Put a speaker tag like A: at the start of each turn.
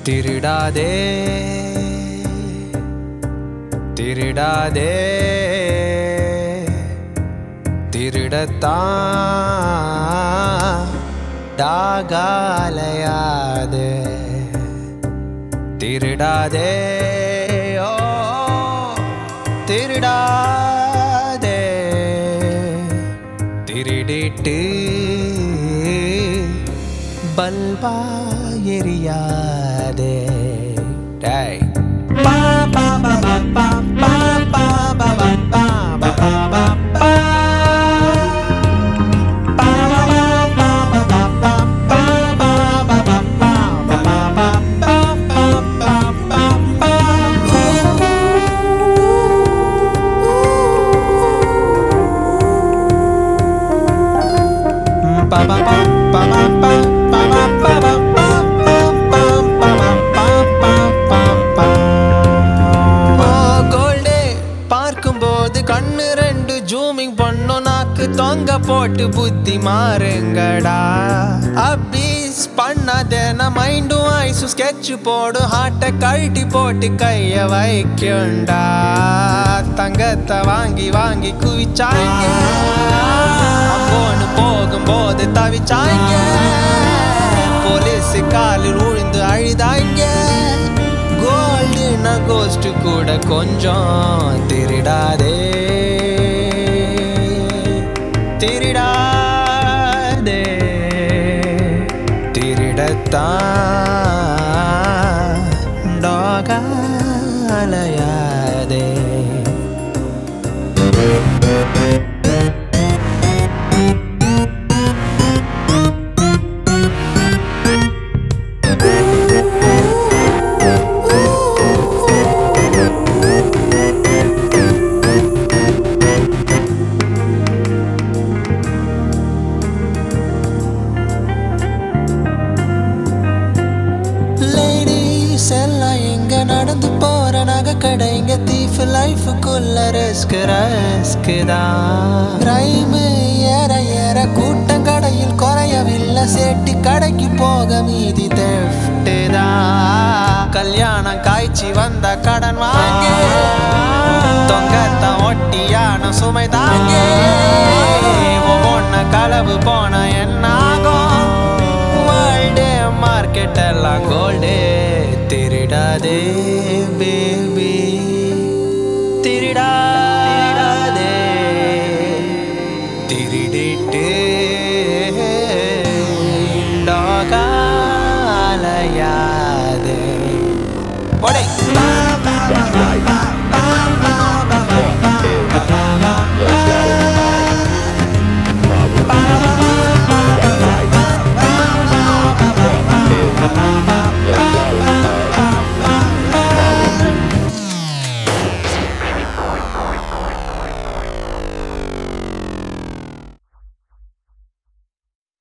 A: திருடாதே திருடாதே திருடத்தான் டாகாலையாதே திருடாதே ஓ திருடாதே திருடிட்டு பல்பா எரியாதே டேய் பா பா பா பா பா பா பா பா பா பா பா பா பா பா. கோல்டே பார்க்கும்போது கண்ணு ரெண்டு ஜூமிங் பண்ணும் நாக்கு தொங்க போட்டு புத்தி மாறுங்கடா அபீஸ் பண்ணாதேன மைண்டும் ஐஸும் ஸ்கெட்ச் போடு ஹார்ட்டை கழட்டி போட்டு கைய வைக்கும்டா தங்கத்தை வாங்கி வாங்கி குவிச்சாங்க போன்னு போகும்போது தவிச்சாங்க போலீஸ் காலில் உழுந்து அழுதாங்க கோல்டுனா கோஸ்ட் கூட கொஞ்சம் திருடாதே திருடாதே திருடத்தான் டாகாலையாதே லேடிஸ் எல்லாம் எங்க நடந்து போற நகை கடை இங்க தீஃப் லைஃபுக்குள்ள ரிஸ்க் ரஸ்க் தான் கிரைம் ஏற ஏற கூட்டம் கடையில் குறையவில்லை சேட்டி கடைக்கு போக மீதி தெஃப்ட் தான் கல்யாணம் காய்ச்சி வந்த கடன் வாங்க தொங்கத்தான் ஒட்டியான சுமை தாங்க ஒவ்வொன்ன களவு போன என்னாகும் வேர்ல்டு மார்க்கெட் எல்லாம் கோல்டு திருடாதே பேபி திருடாதே திருடிட்டு டாகாலையாதே ஒடை